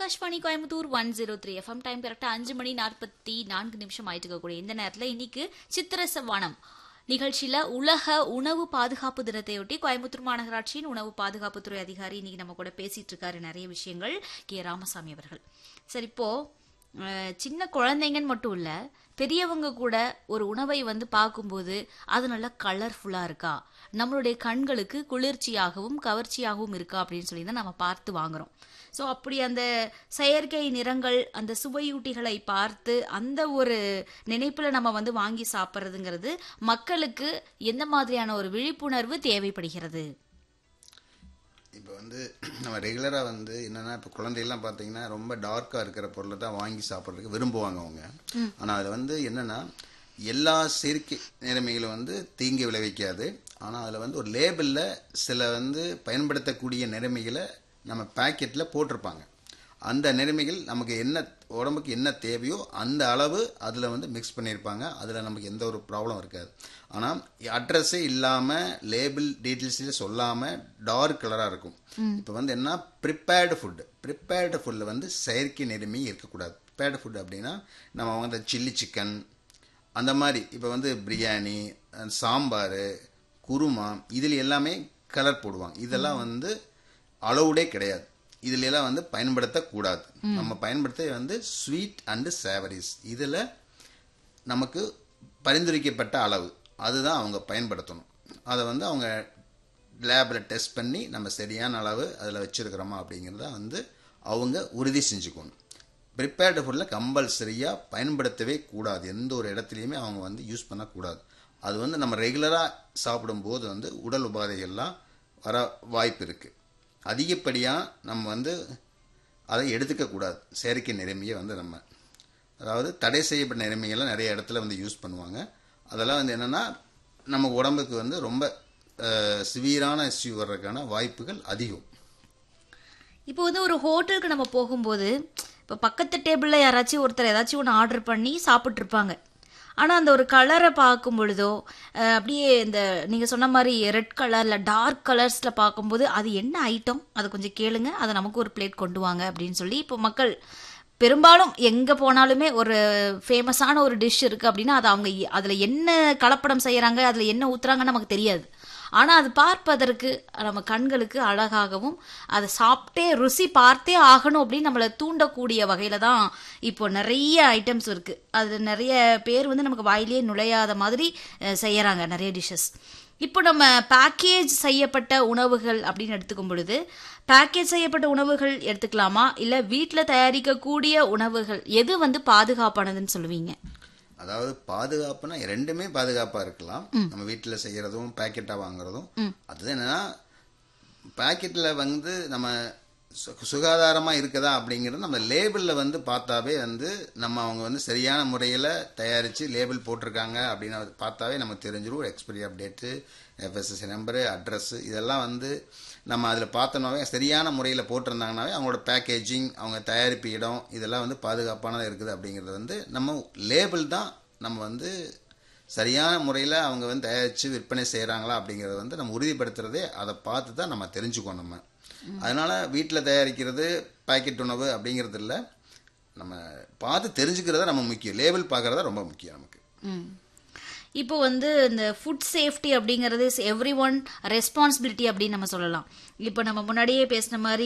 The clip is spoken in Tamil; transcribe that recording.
Akashvani Coimbatore one zero three F M time கரெக்டா அஞ்சு மணி நாற்பத்தி நான்கு நிமிஷம் ஆயிட்டு இருக்கக்கூடிய இந்த நேரத்துல இன்னைக்கு சித்திரச வானம் நிகழ்ச்சியில உலக உணவு பாதுகாப்பு தினத்தையொட்டி கோயம்புத்தூர் மாநகராட்சியின் உணவு பாதுகாப்புத்துறை அதிகாரி இன்னைக்கு நம்ம கூட பேசிட்டு இருக்காரு நிறைய விஷயங்கள் கே ராமசாமி அவர்கள் சரி இப்போ அஹ், சின்ன குழந்தைங்கன்னு மட்டும் இல்ல பெரியவங்க கூட ஒரு உணவை வந்து பார்க்கும்போது அது நல்லா கலர்ஃபுல்லா இருக்கா நம்மளுடைய கண்களுக்கு குளிர்ச்சியாகவும் கவர்ச்சியாகவும் இருக்கா அப்படின்னு சொல்லி தான் நம்ம பார்த்து வாங்குறோம் ஸோ அப்படி அந்த செயற்கை நிறங்கள் அந்த சுவையூட்டிகளை பார்த்து அந்த ஒரு நினைப்புல நம்ம வந்து வாங்கி சாப்பிட்றதுங்கிறது மக்களுக்கு எந்த மாதிரியான ஒரு விழிப்புணர்வு தேவைப்படுகிறது இப்போ வந்து நம்ம ரெகுலராக வந்து என்னென்னா இப்போ குழந்தைகள்லாம் பார்த்தீங்கன்னா ரொம்ப டார்க்காக இருக்கிற பொருளை தான் வாங்கி சாப்பிட்றதுக்கு விரும்புவாங்க அவங்க ஆனால் அதில் வந்து என்னென்னா எல்லா செயற்கை நிலைமைகளும் வந்து தீங்கு விளைவிக்காது ஆனால் அதில் வந்து ஒரு லேபிளில் சில வந்து பயன்படுத்தக்கூடிய நிலைமைகளை நம்ம பேக்கெட்டில் போட்டிருப்பாங்க அந்த நிலைமைகள் நமக்கு என்ன உடம்புக்கு என்ன தேவையோ அந்த அளவு அதில் வந்து மிக்ஸ் பண்ணியிருப்பாங்க அதில் நமக்கு எந்த ஒரு ப்ராப்ளம் இருக்காது ஆனால் அட்ரஸே இல்லாமல் லேபிள் டீட்டெயில்ஸே சொல்லாமல் டார்க் கலராக இருக்கும் இப்போ வந்து என்ன ப்ரிப்பேர்டு ஃபுட்டு ப்ரிப்பேர்டு ஃபுட்டில் வந்து செயற்கை நிலைமை இருக்கக்கூடாது ப்ரிப்பேர்டு ஃபுட் அப்படின்னா நம்ம வந்து சில்லி சிக்கன் அந்த மாதிரி இப்போ வந்து பிரியாணி அஹ் சாம்பார் குருமா இதில் எல்லாமே கலர் போடுவாங்க இதெல்லாம் வந்து அலௌடே கிடையாது இதுல எல்லாம் வந்து பயன்படுத்தக்கூடாது நம்ம பயன்படுத்த வந்து ஸ்வீட் அண்டு சேவரிஸ் இதில் நமக்கு பரிந்துரைக்கப்பட்ட அளவு அதுதான் அவங்க பயன்படுத்தணும் அதை வந்து அவங்க லேபில் டெஸ்ட் பண்ணி நம்ம சரியான அளவு அதில் வச்சுருக்கிறோமா அப்படிங்கிறத வந்து அவங்க உறுதி செஞ்சுக்கணும் ப்ரிப்பேர்டு ஃபுட்டில் கம்பல்சரியாக பயன்படுத்தவே கூடாது எந்த ஒரு இடத்துலையுமே அவங்க வந்து யூஸ் பண்ணக்கூடாது அது வந்து நம்ம ரெகுலராக சாப்பிடும்போது வந்து உடல் உபாதைகள்லாம் வர வாய்ப்பு இருக்குது அதிகப்படியாக நம்ம வந்து அதை எடுத்துக்க கூடாது செயற்கை நிறமையை வந்து நம்ம அதாவது தடை செய்யப்பட்ட நிறமைகள்லாம் நிறைய இடத்துல வந்து யூஸ் பண்ணுவாங்க அதெல்லாம் வந்து என்னென்னா நம்ம உடம்புக்கு வந்து ரொம்ப சிவியரான இஷ்யூ வர்றதுக்கான வாய்ப்புகள் அதிகம் இப்போ வந்து ஒரு ஹோட்டலுக்கு நம்ம போகும்போது இப்போ பக்கத்து டேபிளில் யாராச்சும் ஒருத்தர் ஏதாச்சும் ஒன்று ஆர்டர் பண்ணி சாப்பிட்டு இருப்பாங்க ஆனால் அந்த ஒரு கலரை பார்க்கும் பொழுதோ அஹ், அப்படியே இந்த நீங்கள் சொன்ன மாதிரி ரெட் கலரில் டார்க் கலர்ஸில் பார்க்கும்போது அது என்ன ஐட்டம் அதை கொஞ்சம் கேளுங்க அதை நமக்கு ஒரு பிளேட் கொண்டு வாங்க அப்படின்னு சொல்லி இப்போ மக்கள் பெரும்பாலும் எங்கே போனாலுமே ஒரு ஃபேமஸான ஒரு டிஷ் இருக்குது அப்படின்னா அது அவங்க அதில் என்ன கலப்படம் செய்கிறாங்க அதில் என்ன ஊற்றுறாங்கன்னு நமக்கு தெரியாது ஆனால் அது பார்ப்பதற்கு நம்ம கண்களுக்கு அழகாகவும் அதை சாப்பிட்டே ருசி பார்த்தே ஆகணும் அப்படின்னு நம்மளை தூண்டக்கூடிய வகையில் தான் இப்போ நிறைய ஐட்டம்ஸ் இருக்குது அது நிறைய பேர் வந்து நமக்கு வாயிலேயே நுழையாத மாதிரி அஹ், செய்யறாங்க நிறைய டிஷ்ஷஸ் இப்போ நம்ம பேக்கேஜ் செய்யப்பட்ட உணவுகள் அப்படின்னு எடுத்துக்கும் பொழுது பேக்கேஜ் செய்யப்பட்ட உணவுகள் எடுத்துக்கலாமா இல்லை வீட்டில் தயாரிக்கக்கூடிய உணவுகள் எது வந்து பாதுகாப்பானதுன்னு சொல்லுவீங்க அதாவது பாதுகாப்புனா ரெண்டுமே பாதுகாப்பாக இருக்கலாம் நம்ம வீட்டில் செய்கிறதும் பேக்கெட்டாக வாங்குறதும் அதுதான் என்னன்னா பேக்கெட்டில் வந்து நம்ம சு- சுகாதாரமா இருக்குதா அப்படிங்கிறது நம்ம லேபிளில் வந்து பார்த்தாவே வந்து நம்ம அவங்க வந்து சரியான முறையில் தயாரித்து லேபிள் போட்டிருக்காங்க அப்படின்னு அது பார்த்தாவே நமக்கு தெரிஞ்சிரும் expiry update FSSC number address இதெல்லாம் வந்து நம்ம அதில் பார்த்தோம்னாவே சரியான முறையில் போட்டிருந்தாங்கனாவே அவங்களோட பேக்கேஜிங் அவங்க தயாரிப்பு இடம் இதெல்லாம் வந்து பாதுகாப்பானதாக இருக்குது அப்படிங்கிறது வந்து நம்ம லேபிள் தான் நம்ம வந்து சரியான முறையில் அவங்க வந்து தயாரித்து விற்பனை செய்கிறாங்களா அப்படிங்கிறத வந்து நம்ம உறுதிப்படுத்துறதே அதை பார்த்து தான் நம்ம தெரிஞ்சுக்கணும் நம்ம அதனால் வீட்டில் தயாரிக்கிறது பாக்கெட் உணவு அப்படிங்கிறது இல்லை நம்ம பார்த்து தெரிஞ்சுக்கிறத நம்ம முக்கியம் லேபிள் பார்க்குறதா ரொம்ப முக்கியம் நமக்கு ம். இப்போ வந்து இந்த ஃபுட் சேஃப்டி அப்படிங்கிறது எவ்ரி ஒன் ரெஸ்பான்சிபிலிட்டி அப்படின்னு நம்ம சொல்லலாம் இப்போ நம்ம முன்னாடியே பேசின மாதிரி